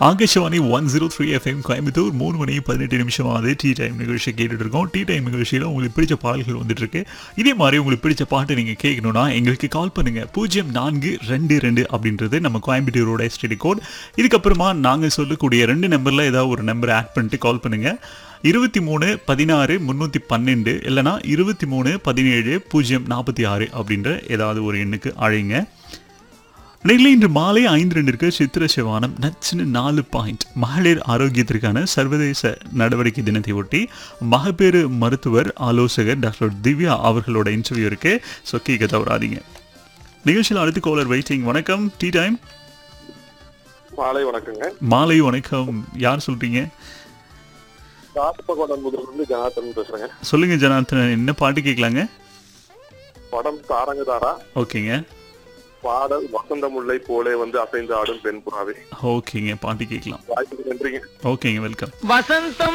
Akashvani one zero three FM Coimbatore மூணு மணி பதினெட்டு நிமிஷம் ஆகுது டீ டைம் நிகழ்ச்சியை கேட்டுட்டு இருக்கோம் டீ டைம் நிகழ்ச்சியில் உங்களுக்கு பிடிச்ச பாடல்கள் வந்துட்டு இருக்கு இதே மாதிரி உங்களுக்கு பிடிச்ச பாட்டு நீங்கள் கேட்கணும்னா எங்களுக்கு கால் பண்ணுங்க பூஜ்ஜியம் நான்கு ரெண்டு ரெண்டு அப்படின்றது நம்ம கோயம்புத்தூரோட எஸ்டிடி கோட் இதுக்கப்புறமா நாங்கள் சொல்லக்கூடிய ரெண்டு நம்பரில் ஏதாவது ஒரு நம்பரை ஆட் பண்ணிட்டு கால் பண்ணுங்க இருபத்தி மூணு பதினாறு முந்நூற்றி பன்னெண்டு இல்லைனா இருபத்தி மூணு பதினேழு பூஜ்ஜியம் நாற்பத்தி ஆறு அப்படின்ற ஏதாவது ஒரு எண்ணுக்கு அழைங்க நெல்லை இன்று மாலை ஐந்து ரெண்டிற்கு சித்திர சிவானம் நச்சுன்னு நாலு பாயிண்ட் மகளிர் ஆரோக்கியத்திற்கான சர்வதேச நடவடிக்கை தினத்தை ஒட்டி மகப்பேறு மருத்துவர் ஆலோசகர் டாக்டர் திவ்யா அவர்களோட இன்டர்வியூ இருக்கு ஸோ கேட்க தவறாதீங்க நிகழ்ச்சியில் அடுத்து கோலர் வெயிட்டிங் வணக்கம் டீ டைம் மாலை வணக்கங்க மாலை வணக்கம் யார் சொல்றீங்க ராசபகோடம் முதலிருந்து ஜனார்த்தன் பேசுறேங்க சொல்லுங்க ஜனார்த்தன் என்ன பாட்டு கேட்கலாங்க படம் தாரங்க தாரா ஓகேங்க பாடல் வசந்த முல்லை போலே வந்து அசைந்து ஆடும் பெண் புறாவே ஓகேங்க பாட்டு கேட்கலாம் வாய்ப்புக்கு நன்றிங்க ஓகேங்க வெல்கம் வசந்தம்